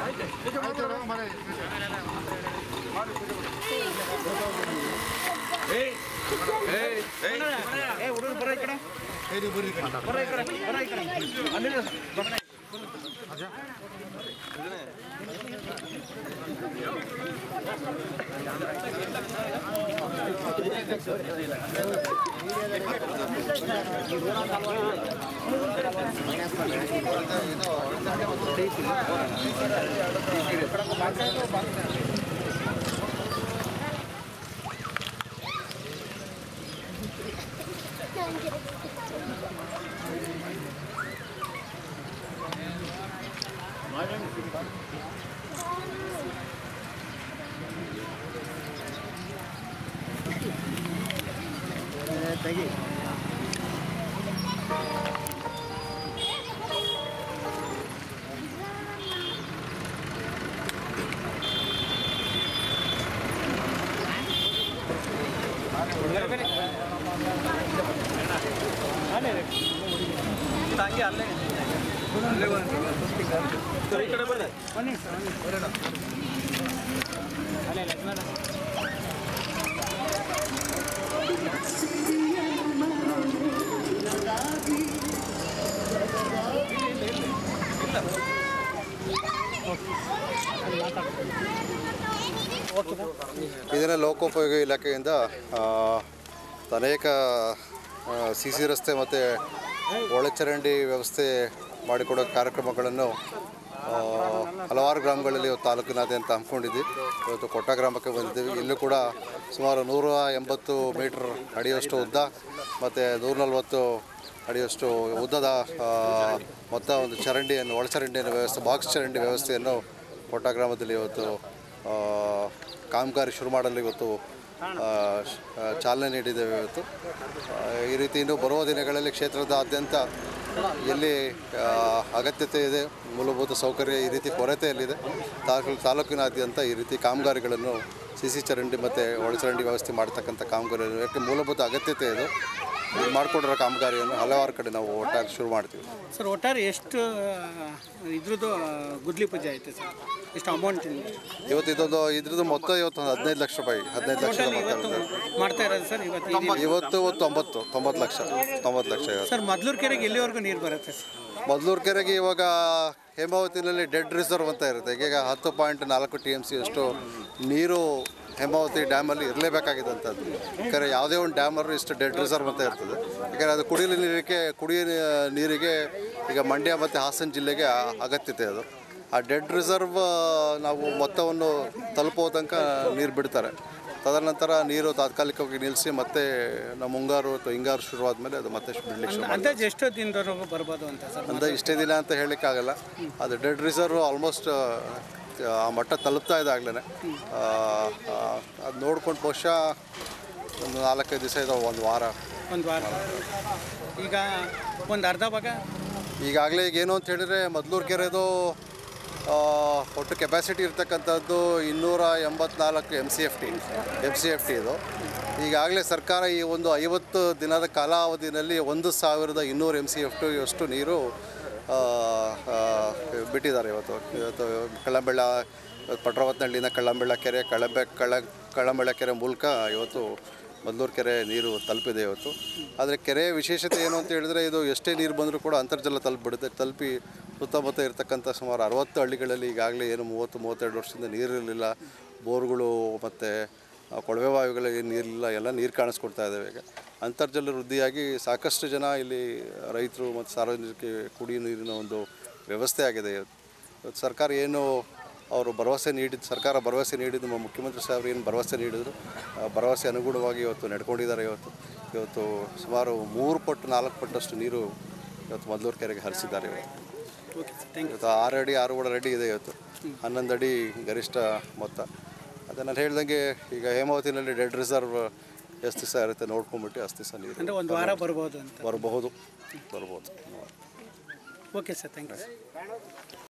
ಇದನ್ನು ಲೋಕೋಪಯೋಗಿ ಇಲಾಖೆಯಿಂದ ಆ, ಅನೇಕ ಸಿ ಸಿ ರಸ್ತೆ ಮತ್ತು ಒಳಚರಂಡಿ ವ್ಯವಸ್ಥೆ ಮಾಡಿಕೊಡೋ ಕಾರ್ಯಕ್ರಮಗಳನ್ನು ಆ, ಹಲವಾರು ಗ್ರಾಮಗಳಲ್ಲಿ ಇವತ್ತು ತಾಲೂಕಿನಾದ್ಯಂತ ಹಮ್ಮಿಕೊಂಡಿದ್ವಿ ಇವತ್ತು ಕೊಟ್ಟ ಗ್ರಾಮಕ್ಕೆ ಬಂದಿದ್ದೀವಿ ಇಲ್ಲೂ ಕೂಡ ಸುಮಾರು ನೂರ ಎಂಬತ್ತು ಮೀಟ್ರ್ ಅಡಿಯಷ್ಟು ಉದ್ದ ಮತ್ತು ನೂರ ನಲ್ವತ್ತು ಅಡಿಯಷ್ಟು ಉದ್ದದ ಆ, ಮೊತ್ತ ಒಂದು ಚರಂಡಿಯನ್ನು ಒಳಚರಂಡಿಯನ್ನು ವ್ಯವಸ್ಥೆ ಬಾಕ್ಸ್ ಚರಂಡಿ ವ್ಯವಸ್ಥೆಯನ್ನು ಕೊಟ್ಟ ಗ್ರಾಮದಲ್ಲಿ ಇವತ್ತು ಆ, ಕಾಮಗಾರಿ ಶುರು ಮಾಡಲು ಇವತ್ತು ಆ, ಶ್- ಆ, ಚಾಲನೆ ನೀಡಿದ್ದೇವೆ ಇವತ್ತು ಆ, ಈ ರೀತಿ ಇನ್ನು ಬರುವ ದಿನಗಳಲ್ಲಿ ಕ್ಷೇತ್ರದಾದ್ಯಂತ ಎಲ್ಲಿ ಆ, ಅಗತ್ಯತೆ ಇದೆ ಮೂಲಭೂತ ಸೌಕರ್ಯ ಈ ರೀತಿ ಕೊರತೆಯಲ್ಲಿದೆ ತಾಲೂಕು ತಾಲೂಕಿನಾದ್ಯಂತ ಈ ರೀತಿ ಕಾಮಗಾರಿಗಳನ್ನು ಸಿ ಸಿ ಚರಂಡಿ ಮತ್ತು ಒಳಚರಂಡಿ ವ್ಯವಸ್ಥೆ ಮಾಡ್ತಕ್ಕಂಥ ಕಾಮಗಾರಿಯನ್ನು ಯಾಕೆ ಮೂಲಭೂತ ಅಗತ್ಯತೆ ಇದೆ ಇದು ಮಾಡಿಕೊಂಡಿರೋ ಕಾಮಗಾರಿಯನ್ನು ಹಲವಾರು ಕಡೆ ನಾವು ಒಟ್ಟಾಗಿ ಶುರು ಮಾಡ್ತೀವಿ ಸರ್ ಒಟ್ಟಾರೆ ಎಷ್ಟು ಇದ್ರದ್ದು ಗುದ್ಲಿ ಪೂಜೆ ಐತೆ ಸರ್ ಎಷ್ಟು ಅಮೌಂಟ್ ಇವತ್ತು ಇದೊಂದು ಇದ್ರದ್ದು ಮೊತ್ತ ಇವತ್ತು ಒಂದು ಹದಿನೈದು ಲಕ್ಷ ರೂಪಾಯಿ ಹದಿನೈದು ಲಕ್ಷದ ಟೋಟಲ್ ಮೊತ್ತ ಇವತ್ತು ಇದೆ. ಮಾಡ್ತಾ ಇರೋದು ಸರ್ ಇವತ್ತು ಇದೀವಿ. ಇವತ್ತು ತೊಂಬತ್ತು ತೊಂಬತ್ತು ಲಕ್ಷ ತೊಂಬತ್ತು ಲಕ್ಷ ಇವತ್ತು ಸರ್ ಮೊದ್ಲೂರು ಕೆರೆಗೆ ಎಲ್ಲಿವರೆಗೂ ನೀರು ಬರುತ್ತೆ ಸರ್ ಮೊದಲೂರು ಕೆರೆಗೆ ಇವಾಗ ಹೇಮಾವತಿನಲ್ಲಿ ಡೆಡ್ ರಿಸರ್ವ್ ಅಂತ ಇರುತ್ತೆ ಈಗ ಹತ್ತು ಪಾಯಿಂಟ್ ನಾಲ್ಕು ಟಿ ಎಮ್ ಸಿ ಅಷ್ಟು ನೀರು ಹೇಮಾವತಿ ಡ್ಯಾಮಲ್ಲಿ ಇರಲೇಬೇಕಾಗಿದ್ದಂಥದ್ದು ಯಾಕಂದರೆ ಯಾವುದೇ ಒಂದು ಡ್ಯಾಮಲ್ಲಿ ಇಷ್ಟು ಡೆಡ್ ರಿಸರ್ವ್ ಅಂತ ಇರ್ತದೆ ಯಾಕಂದರೆ ಅದು ಕುಡಿಯಲು ನೀರಿಗೆ ಕುಡಿಯ ನೀರಿಗೆ ಈಗ ಮಂಡ್ಯ ಮತ್ತು ಹಾಸನ ಜಿಲ್ಲೆಗೆ ಆ- ಅಗತ್ಯತೆ ಅದು ಆ ಡೆಡ್ ರಿಸರ್ವ್ ನಾವು ಮೊತ್ತವನ್ನು ತಲುಪೋ ತನಕ ನೀರು ಬಿಡ್ತಾರೆ ತದನಂತರ ನೀರು ತಾತ್ಕಾಲಿಕವಾಗಿ ನಿಲ್ಲಿಸಿ ಮತ್ತೆ ನಮ್ಮ ಮುಂಗಾರು ಅಥವಾ ಹಿಂಗಾರು ಶುರುವಾದ ಮೇಲೆ ಅದು ಮತ್ತೆ ಬಿಡ್ಲಿಕ್ಕೆ ಶುರು ಮಾಡ್ತಾರೆ. ಅಂದಾಜು ಎಷ್ಟು ದಿನದವರೆಗೂ ಬರ್ಬೋದು ಅಂತ ಸರ್ ಅಂದ ಇಷ್ಟೇ ದಿನ ಅಂತ ಹೇಳಲಿಕ್ಕಾಗಲ್ಲ ಅದು ಡೆಡ್ ರಿಸರ್ವ್ ಆಲ್ಮೋಸ್ಟ್ ಆ ಮಟ್ಟ ತಲುಪ್ತಾ ಇದೆ ಆಗಲೇ ಅದು ನೋಡ್ಕೊಂಡು ಬಹುಶಃ ಒಂದು ನಾಲ್ಕೈದು ದಿವಸ ಇದಾವೆ ಒಂದು ವಾರ ಒಂದು ವಾರ ಈಗ ಒಂದು ಅರ್ಧ ಭಾಗ ಈಗಾಗಲೇ ಈಗ ಏನು ಅಂತ ಹೇಳಿದರೆ ಮದ್ಲೂರು ಕೆರೆದು ಆ, ಒಟ್ಟು ಕೆಪಾಸಿಟಿ ಇರ್ತಕ್ಕಂಥದ್ದು ಇನ್ನೂರ ಎಂಬತ್ನಾಲ್ಕು M C F T M C F T ಇದು ಈಗಾಗಲೇ ಸರ್ಕಾರ ಈ ಒಂದು ಐವತ್ತು ದಿನದ ಕಾಲಾವಧಿನಲ್ಲಿ ಒಂದು ಸಾವಿರದ ಇನ್ನೂರು ಎಮ್ ಸಿ ಎಫ್ ಟಿ ಅಷ್ಟು ನೀರು ಆ, ಆ, ಬಿಟ್ಟಿದ್ದಾರೆ ಇವತ್ತು ಇವತ್ತು ಕಳ್ಳಂಬೆಳ್ಳ ಪಟ್ರವತ್ನಹಳ್ಳಿನ ಕಳ್ಳಂಬೆಳ್ಳ ಕೆರೆ ಕಳಂಬೆ ಕಳ್ಳ ಕಳ್ಳಂಬೆಳ್ಳ ಕೆರೆ ಮೂಲಕ ಇವತ್ತು ಮದ್ದೂರು ಕೆರೆ ನೀರು ತಲುಪಿದೆ ಇವತ್ತು ಆದರೆ ಕೆರೆಯ ವಿಶೇಷತೆ ಏನು ಅಂತ ಹೇಳಿದ್ರೆ ಇದು ಎಷ್ಟೇ ನೀರು ಬಂದರೂ ಕೂಡ ಅಂತರ್ಜಲ ತಲುಪಿಬಿಡುತ್ತೆ ತಲುಪಿ ಸುತ್ತಮುತ್ತ ಇರತಕ್ಕಂಥ ಸುಮಾರು ಅರವತ್ತು ಹಳ್ಳಿಗಳಲ್ಲಿ ಈಗಾಗಲೇ ಏನು ಮೂವತ್ತು ಮೂವತ್ತೆರಡು ವರ್ಷದಿಂದ ನೀರಿರಲಿಲ್ಲ ಬೋರ್ಗಳು ಮತ್ತು ಕೊಳವೆ ಬಾವಿಗಳಿಗೆ ನೀರಿಲ್ಲ ಎಲ್ಲ ನೀರು ಕಾಣಿಸ್ಕೊಡ್ತಾ ಇದ್ದಾವೆ ಈಗ ಅಂತರ್ಜಲ ವೃದ್ಧಿಯಾಗಿ ಸಾಕಷ್ಟು ಜನ ಇಲ್ಲಿ ರೈತರು ಮತ್ತು ಸಾರ್ವಜನಿಕರಿಗೆ ಕುಡಿಯುವ ನೀರಿನ ಒಂದು ವ್ಯವಸ್ಥೆ ಆಗಿದೆ ಇವತ್ತು ಸರ್ಕಾರ ಏನು ಅವರು ಭರವಸೆ ನೀಡಿದ ಸರ್ಕಾರ ಭರವಸೆ ನೀಡಿದ್ದು ನಮ್ಮ ಮುಖ್ಯಮಂತ್ರಿ ಸಾಹೇಬರು ಏನು ಭರವಸೆ ನೀಡಿದರು ಆ ಭರವಸೆ ಅನುಗುಣವಾಗಿ ಇವತ್ತು ನಡ್ಕೊಂಡಿದ್ದಾರೆ ಇವತ್ತು ಇವತ್ತು ಸುಮಾರು ಮೂರು ಪಟ್ಟು ನಾಲ್ಕು ಪಟ್ಟಷ್ಟು ನೀರು ಇವತ್ತು ಮದ್ದೂರು ಕೆರೆಗೆ ಹರಿಸಿದ್ದಾರೆ ಇವತ್ತು ಓಕೆ ಸರ್ ಥ್ಯಾಂಕ್ ಯು ಇವತ್ತು ಆರು ಅಡಿ ಆರೂವರೆ ಅಡಿ ಇದೆ ಇವತ್ತು ಹನ್ನೊಂದು ಅಡಿ ಗರಿಷ್ಠ ಮೊತ್ತ ಅದೇ ನಾನು ಹೇಳ್ದಂಗೆ ಈಗ ಹೇಮಾವತಿನಲ್ಲಿ ಡೆಡ್ ರಿಸರ್ವ್ ಎಷ್ಟು ದಿವಸ ಇರುತ್ತೆ ನೋಡ್ಕೊಂಬಿಟ್ಟು ಅಷ್ಟು ದಿವಸ ನೀರು ಅಂದರೆ ಒಂದು ವಾರ ಬರ್ಬೋದು ಅಂತ ಬರಬಹುದು ಬರ್ಬೋದು ಓಕೆ ಸರ್ ಥ್ಯಾಂಕ್ ಯು